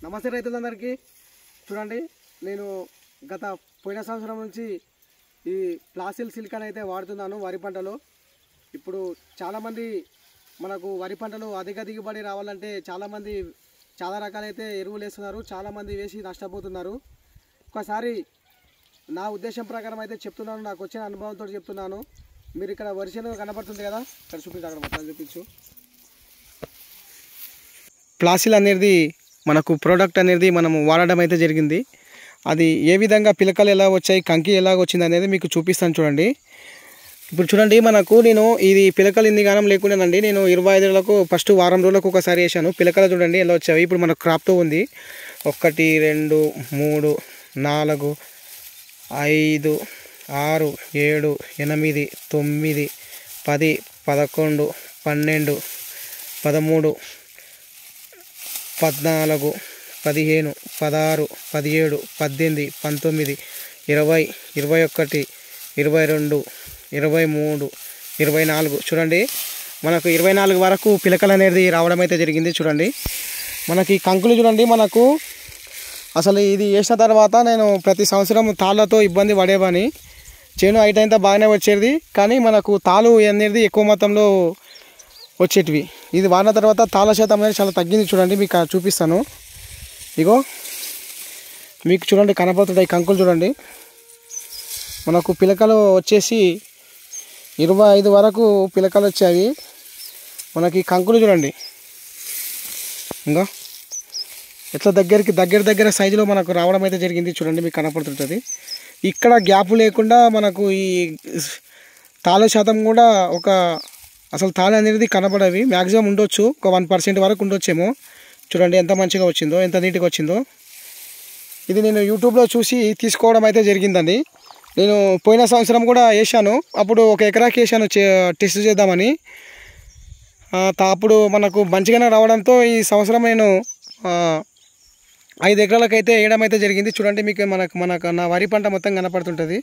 నమస్తే రైతులందరికీ చూడండి నేను గత పోయిన సంవత్సరం నుంచి ఈ ప్లాసిల్ సిలికాన్ అయితే వాడుతున్నాను వరి పంటలో ఇప్పుడు చాలామంది మనకు వరి పంటలు అధిక దిగుబడి రావాలంటే చాలామంది చాలా రకాలైతే ఎరువులు వేస్తున్నారు చాలామంది వేసి నష్టపోతున్నారు ఒకసారి నా ఉద్దేశం ప్రకారం అయితే చెప్తున్నాను నాకు వచ్చిన అనుభవంతో చెప్తున్నాను మీరు ఇక్కడ వర్షం కనపడుతుంది కదా ఇక్కడ చూపించు అక్కడ మొత్తం చూపించు ప్లాసిల్ అనేది మనకు ప్రోడక్ట్ అనేది మనం వాడడం అయితే జరిగింది అది ఏ విధంగా పిలకలు ఎలా వచ్చాయి కంకి ఎలా వచ్చింది అనేది మీకు చూపిస్తాను చూడండి ఇప్పుడు చూడండి మనకు నేను ఇది పిలకలు ఇన్ని గానం లేకుండానండి నేను ఇరవై ఐదు రోజులకు ఫస్ట్ వారం రోజులకు ఒకసారి వేసాను పిలకలు చూడండి ఎలా వచ్చాయి ఇప్పుడు మన క్రాప్తో ఉంది ఒకటి రెండు మూడు నాలుగు ఐదు ఆరు ఏడు ఎనిమిది తొమ్మిది పది పదకొండు పన్నెండు పదమూడు పద్నాలుగు పదిహేను పదహారు పదిహేడు పద్దెనిమిది పంతొమ్మిది ఇరవై ఇరవై ఒకటి ఇరవై రెండు ఇరవై మూడు ఇరవై నాలుగు చూడండి మనకు ఇరవై నాలుగు వరకు పిలకలు అనేది రావడం అయితే జరిగింది చూడండి మనకి కంకులు చూడండి మనకు అసలు ఇది వేసిన తర్వాత నేను ప్రతి సంవత్సరం తాళ్ళతో ఇబ్బంది పడేవాని చేను హైట్ అయితే బాగానే వచ్చేది కానీ మనకు తాలు అనేది ఎక్కువ మొత్తంలో వచ్చేటివి ఇది వాడిన తర్వాత తాళ శాతం అనేది చాలా తగ్గింది చూడండి మీకు ఆ చూపిస్తాను ఇగో మీకు చూడండి కనపడుతుంటాయి కంకులు చూడండి మనకు పిలకలు వచ్చేసి ఇరవై ఐదు వరకు పిలకలు వచ్చాయి మనకి కంకులు చూడండి ఇంకా ఎట్లా దగ్గరికి దగ్గర దగ్గర సైజులో మనకు రావడం అయితే జరిగింది చూడండి మీకు కనపడుతుంటుంది ఇక్కడ గ్యాప్ లేకుండా మనకు ఈ తాళ శాతం కూడా ఒక అసలు తాళ అనేది కనపడవి మ్యాక్సిమం ఉండొచ్చు ఒక వన్ పర్సెంట్ వరకు ఉండొచ్చేమో చూడండి ఎంత మంచిగా వచ్చిందో ఎంత నీట్గా వచ్చిందో ఇది నేను యూట్యూబ్లో చూసి తీసుకోవడం అయితే జరిగిందండి నేను పోయిన సంవత్సరం కూడా వేసాను అప్పుడు ఒక ఎకరాకి వేసాను చే- టెస్ట్ చేద్దామని ఆ, తా- అప్పుడు మనకు మంచిగానే రావడంతో ఈ సంవత్సరం నేను ఆ, ఐదు ఎకరాలకైతే వేయడం అయితే జరిగింది చూడండి మీకు మనకు మనకు నా వరి పంట మొత్తం కనపడుతుంటుంది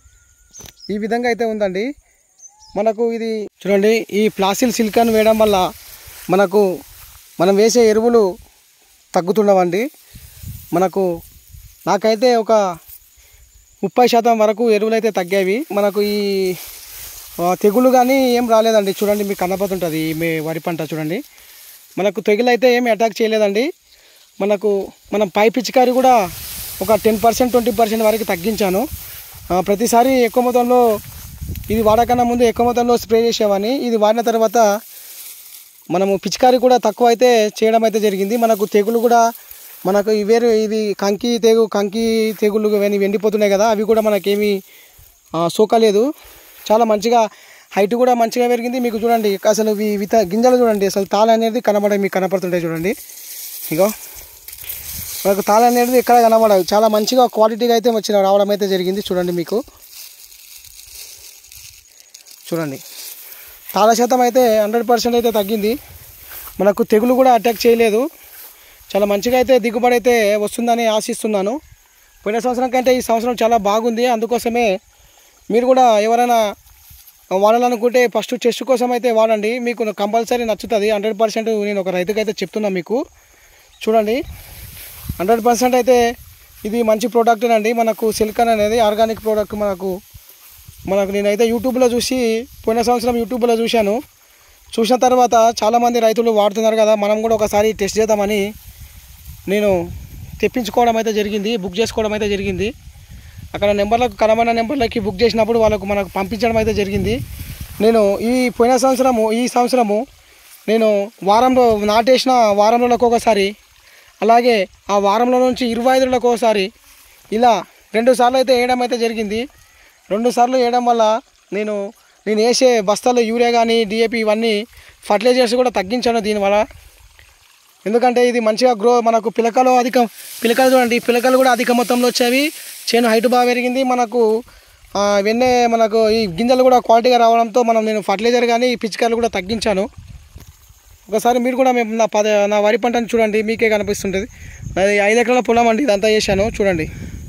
ఈ విధంగా అయితే ఉందండి మనకు ఇది చూడండి ఈ ప్లాసిల్ సిలికాన్ వేయడం వల్ల మనకు మనం వేసే ఎరువులు తగ్గుతుండవండి మనకు నాకైతే ఒక ముప్పై శాతం వరకు ఎరువులు అయితే తగ్గాయి మనకు ఈ ఆ, తెగులు కానీ ఏం రాలేదండి చూడండి మీకు కనపడుతుంటుంది ఈ మే వరి పంట చూడండి మనకు తెగులు అయితే ఏమి అటాక్ చేయలేదండి మనకు మనం పై పిచికారి కూడా ఒక టెన్ పర్సెంట్ ట్వంటీ పర్సెంట్ వరకు తగ్గించాను ఆ, ప్రతిసారి ఎక్కువ మొత్తంలో ఇది వాడకన్నా ముందు ఎక్కువ మొత్తంలో స్ప్రే చేసేవాడిని ఇది వాడిన తర్వాత మనము పిచికారి కూడా తక్కువ అయితే చేయడం అయితే జరిగింది మనకు తెగులు కూడా మనకు ఈ వేరు ఇది కంకి తెగు కంకి తెగులు ఇవన్నీ ఎండిపోతున్నాయి కదా అవి కూడా మనకేమీ ఆ, సోకలేదు చాలా మంచిగా హైట్ కూడా మంచిగా పెరిగింది మీకు చూడండి అసలు ఇవి విత గింజలు చూడండి అసలు తాళ అనేది కనబడే మీకు కనపడుతుంటాయి చూడండి ఇగో మనకు తాళ అనేది ఎక్కడ కనబడదు చాలా మంచిగా క్వాలిటీగా అయితే వచ్చిన రావడం అయితే జరిగింది చూడండి మీకు చూడండి తాళ శాతం అయితే హండ్రెడ్ పర్సెంట్ అయితే తగ్గింది మనకు తెగులు కూడా అటాక్ చేయలేదు చాలా మంచిగా అయితే దిగుబడి అయితే వస్తుందని ఆశిస్తున్నాను పోయిన సంవత్సరం కంటే ఈ సంవత్సరం చాలా బాగుంది అందుకోసమే మీరు కూడా ఎవరైనా వాడాలనుకుంటే ఫస్ట్ టెస్ట్ కోసం అయితే వాడండి మీకు కంపల్సరీ నచ్చుతుంది హండ్రెడ్ పర్సెంట్ నేను ఒక రైతుకైతే చెప్తున్నా మీకు చూడండి హండ్రెడ్ పర్సెంట్ అయితే ఇది మంచి ప్రోడక్ట్ అండి మనకు సిలికాన్ అనేది ఆర్గానిక్ ప్రోడక్ట్ మనకు మనకు నేనైతే యూట్యూబ్లో చూసి పోయిన సంవత్సరం యూట్యూబ్లో చూశాను చూసిన తర్వాత చాలామంది రైతులు వాడుతున్నారు కదా మనం కూడా ఒకసారి టెస్ట్ చేద్దామని నేను తెప్పించుకోవడం అయితే జరిగింది బుక్ చేసుకోవడం అయితే జరిగింది అక్కడ నెంబర్లకు కనబడిన నెంబర్లకి బుక్ చేసినప్పుడు వాళ్ళకు మనకు పంపించడం అయితే జరిగింది నేను ఈ పోయిన సంవత్సరము ఈ సంవత్సరము నేను వారంలో నాటేసిన వారం రోజులకు ఒకసారి అలాగే ఆ వారంలో నుంచి ఇరవై ఐదు రోజులకు ఒకసారి ఇలా రెండు సార్లు అయితే వేయడం అయితే జరిగింది రెండు సార్లు వేయడం వల్ల నేను నేను వేసే బస్తాల్లో యూరియా కానీ డిఏపి ఇవన్నీ ఫర్టిలైజర్స్ కూడా తగ్గించాను దీనివల్ల ఎందుకంటే ఇది మంచిగా గ్రో మనకు పిలకలు అధిక పిలకలు చూడండి పిలకలు కూడా అధిక మొత్తంలో వచ్చేవి చేను హైట్ బాగా పెరిగింది మనకు ఆ, ఇవన్నీ మనకు ఈ గింజలు కూడా క్వాలిటీగా రావడంతో మనం నేను ఫర్టిలైజర్ కానీ పిచికాయలు కూడా తగ్గించాను ఒకసారి మీరు కూడా మేము నా పద నా వరి పంటను చూడండి మీకే కనిపిస్తుంటుంది నాది ఐదు ఎకరాల పొలం అండి ఇదంతా చేశాను చూడండి